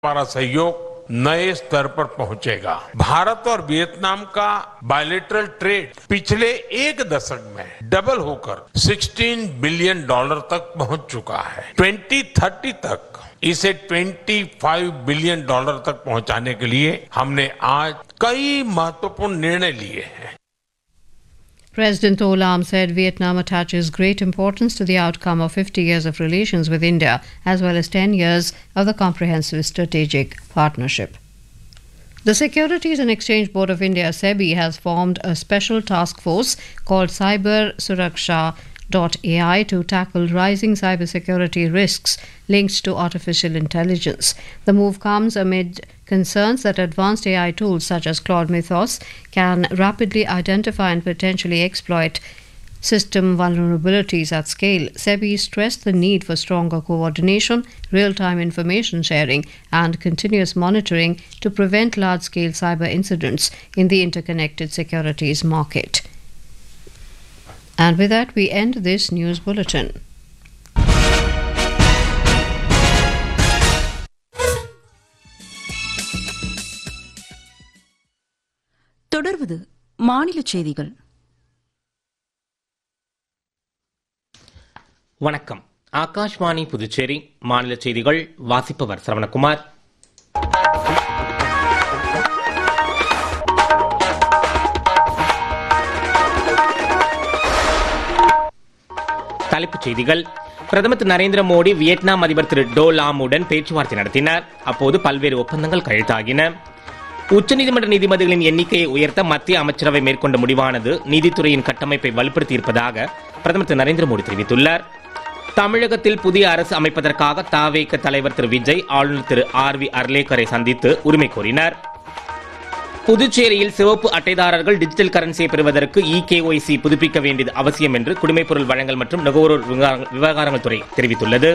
हमारा सहयोग नए स्तर पर पहुंचेगा भारत और वियतनाम का बायलेटरल ट्रेड पिछले एक दशक में डबल होकर 16 बिलियन डॉलर तक पहुंच चुका है 2030 तक इसे 25 बिलियन डॉलर तक पहुंचाने के लिए हमने आज कई महत्वपूर्ण निर्णय लिए हैं President Olam said Vietnam attaches great importance to the outcome of 50 years of relations with India, as well as 10 years of the comprehensive strategic partnership. The Securities and Exchange Board of India, SEBI, has formed a special task force called Cyber Suraksha. AI to tackle rising cybersecurity risks linked to artificial intelligence. The move comes amid concerns that advanced AI tools such as Claude Mythos can rapidly identify and potentially exploit system vulnerabilities at scale. SEBI stressed the need for stronger coordination, real time information sharing, and continuous monitoring to prevent large scale cyber incidents in the interconnected securities market. And with that, we end this news bulletin. தொடர்வது மாநில செய்திகள் வணக்கம் ஆகாஷ்வாணி புதுச்சேரி மாநில செய்திகள் வாசிப்பவர் சரவணகுமார் தலைப்புச் செய்திகள் பிரதமர் திரு நரேந்திர மோடி வியட்நாம் அதிபர் திரு டோ லாமுடன் பேச்சுவார்த்தை நடத்தினார் அப்போது பல்வேறு ஒப்பந்தங்கள் கையெழுத்தாகின உச்சநீதிமன்ற நீதிபதிகளின் எண்ணிக்கையை உயர்த்த மத்திய அமைச்சரவை மேற்கொண்ட முடிவானது நீதித்துறையின் கட்டமைப்பை வலுப்படுத்தியிருப்பதாக பிரதமர் திரு நரேந்திர மோடி தெரிவித்துள்ளார் தமிழகத்தில் புதிய அரசு அமைப்பதற்காக தாவேக தலைவர் திரு விஜய் ஆளுநர் திரு ஆர் வி அர்லேக்கரை சந்தித்து உரிமை கோரினார் புதுச்சேரியில் சிவப்பு அட்டைதாரர்கள் டிஜிட்டல் கரன்சியை பெறுவதற்கு இகேஒய்சி புதுப்பிக்க வேண்டியது அவசியம் என்று குடிமைப்பொருள் வழங்கல் மற்றும் நுகர்வோர் விவகார- விவகாரங்கள் துறை தெரிவித்துள்ளது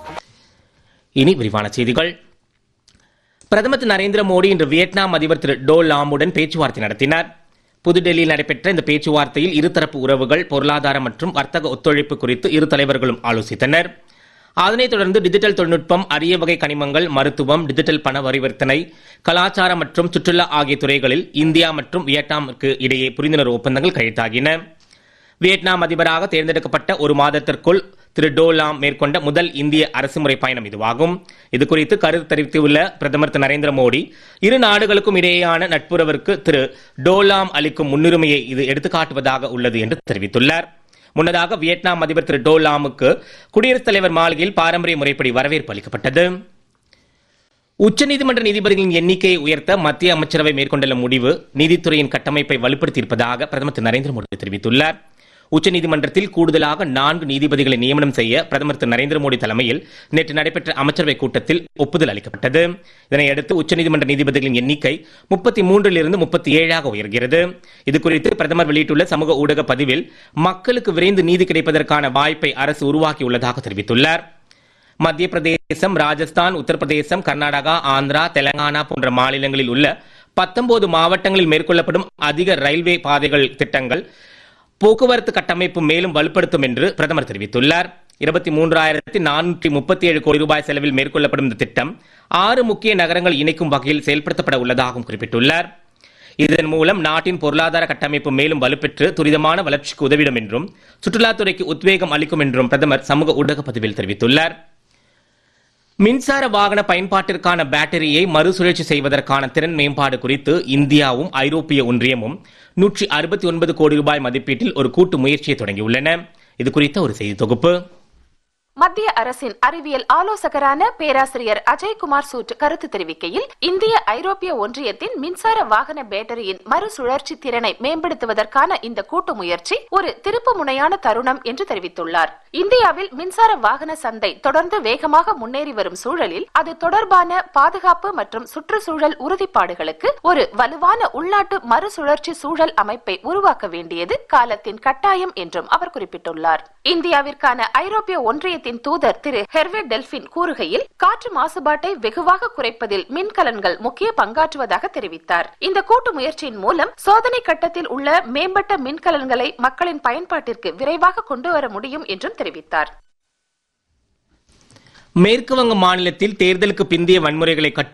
இனி விரிவான செய்திகள் பிரதமர் திரு நரேந்திர மோடி இன்று வியட்நாம் அதிபர் திரு டோ லாமுடன் பேச்சுவார்த்தை நடத்தினார் புதுடெல்லியில் நடைபெற்ற இந்த பேச்சுவார்த்தையில் இருதரப்பு உறவுகள் பொருளாதார மற்றும் வர்த்தக ஒத்துழைப்பு குறித்து இரு தலைவர்களும் ஆலோசித்தனர் அதனைத் தொடர்ந்து டிஜிட்டல் தொழில்நுட்பம் அரிய வகை கனிமங்கள் மருத்துவம் டிஜிட்டல் பண பரிவர்த்தனை கலாச்சாரம் மற்றும் சுற்றுலா ஆகிய துறைகளில் இந்தியா மற்றும் வியட்நாமிற்கு இடையே புரிந்துணர்வு ஒப்பந்தங்கள் கையெழுத்தாகின வியட்நாம் அதிபராக தேர்ந்தெடுக்கப்பட்ட ஒரு மாதத்திற்குள் திரு டோலாம் மேற்கொண்ட முதல் இந்திய அரசுமுறை பயணம் இதுவாகும் இது குறித்து கருத்து தெரிவித்துள்ள பிரதமர் திரு நரேந்திர மோடி இரு நாடுகளுக்கும் இடையேயான நட்புறவிற்கு திரு டோலாம் அளிக்கும் முன்னுரிமையை இது எடுத்துக்காட்டுவதாக உள்ளது என்று தெரிவித்துள்ளார் முன்னதாக வியட்நாம் அதிபர் திரு டோலாமுக்கு குடியரசுத் தலைவர் மாளிகையில் பாரம்பரிய முறைப்படி வரவேற்பு அளிக்கப்பட்டது உச்சநீதிமன்ற நீதிபதிகளின் எண்ணிக்கையை உயர்த்த மத்திய அமைச்சரவை மேற்கொண்டுள்ள முடிவு நீதித்துறையின் கட்டமைப்பை வலுப்படுத்தியிருப்பதாக பிரதமர் திரு நரேந்திர மோடி தெரிவித்துள்ளார் உச்சநீதிமன்றத்தில் கூடுதலாக நான்கு நீதிபதிகளை நியமனம் செய்ய பிரதமர் திரு நரேந்திர மோடி தலைமையில் நேற்று நடைபெற்ற அமைச்சரவை கூட்டத்தில் ஒப்புதல் அளிக்கப்பட்டது இதனையடுத்து உச்சநீதிமன்ற நீதிபதிகளின் எண்ணிக்கை முப்பத்தி மூன்றிலிருந்து முப்பத்தி ஏழாக உயர்கிறது இதுகுறித்து பிரதமர் வெளியிட்டுள்ள சமூக ஊடக பதிவில் மக்களுக்கு விரைந்து நீதி கிடைப்பதற்கான வாய்ப்பை அரசு உருவாக்கியுள்ளதாக தெரிவித்துள்ளார் மத்திய பிரதேசம் ராஜஸ்தான் உத்தரப்பிரதேசம் கர்நாடகா ஆந்திரா தெலங்கானா போன்ற மாநிலங்களில் உள்ள பத்தொன்பது மாவட்டங்களில் மேற்கொள்ளப்படும் அதிக ரயில்வே பாதைகள் திட்டங்கள் போக்குவரத்து கட்டமைப்பு மேலும் வலுப்படுத்தும் என்று பிரதமர் தெரிவித்துள்ளார் இருபத்தி மூன்றாயிரத்தி நானூற்றி முப்பத்தி ஏழு கோடி ரூபாய் செலவில் மேற்கொள்ளப்படும் இந்த திட்டம் ஆறு முக்கிய நகரங்கள் இணைக்கும் வகையில் செயல்படுத்தப்பட உள்ளதாகவும் குறிப்பிட்டுள்ளார் இதன் மூலம் நாட்டின் பொருளாதார கட்டமைப்பு மேலும் வலுப்பெற்று துரிதமான வளர்ச்சிக்கு உதவிடும் என்றும் சுற்றுலாத்துறைக்கு உத்வேகம் அளிக்கும் என்றும் பிரதமர் சமூக ஊடக பதிவில் தெரிவித்துள்ளார் மின்சார வாகன பயன்பாட்டிற்கான பேட்டரியை மறுசுழற்சி செய்வதற்கான திறன் மேம்பாடு குறித்து இந்தியாவும் ஐரோப்பிய ஒன்றியமும் நூற்றி அறுபத்தி ஒன்பது கோடி ரூபாய் மதிப்பீட்டில் ஒரு கூட்டு முயற்சியை தொடங்கியுள்ளன இது குறித்த ஒரு செய்தி தொகுப்பு மத்திய அரசின் அறிவியல் ஆலோசகரான பேராசிரியர் அஜய்குமார் சூட் கருத்து தெரிவிக்கையில் இந்திய ஐரோப்பிய ஒன்றியத்தின் மின்சார வாகன பேட்டரியின் மறுசுழற்சி திறனை மேம்படுத்துவதற்கான இந்த கூட்டு முயற்சி ஒரு திருப்பு முனையான தருணம் என்று தெரிவித்துள்ளார் இந்தியாவில் மின்சார வாகன சந்தை தொடர்ந்து வேகமாக முன்னேறி வரும் சூழலில் அது தொடர்பான பாதுகாப்பு மற்றும் சுற்றுச்சூழல் உறுதிப்பாடுகளுக்கு ஒரு வலுவான உள்நாட்டு மறுசுழற்சி சூழல் அமைப்பை உருவாக்க வேண்டியது காலத்தின் கட்டாயம் என்றும் அவர் குறிப்பிட்டுள்ளார் இந்தியாவிற்கான ஐரோப்பிய ஒன்றியத்தின் தூதர் திரு ஹெர்வே டெல்பின் கூறுகையில் காற்று மாசுபாட்டை வெகுவாக குறைப்பதில் மின்கலன்கள் முக்கிய பங்காற்றுவதாக தெரிவித்தார் இந்த கூட்டு முயற்சியின் மூலம் சோதனை கட்டத்தில் உள்ள மேம்பட்ட மின்கலன்களை மக்களின் பயன்பாட்டிற்கு விரைவாக கொண்டு வர முடியும் என்றும் தெரிவித்தார் மேற்கு வங்க மாநிலத்தில் தேர்தலுக்கு பிந்தைய வன்முறைகளை கட்டு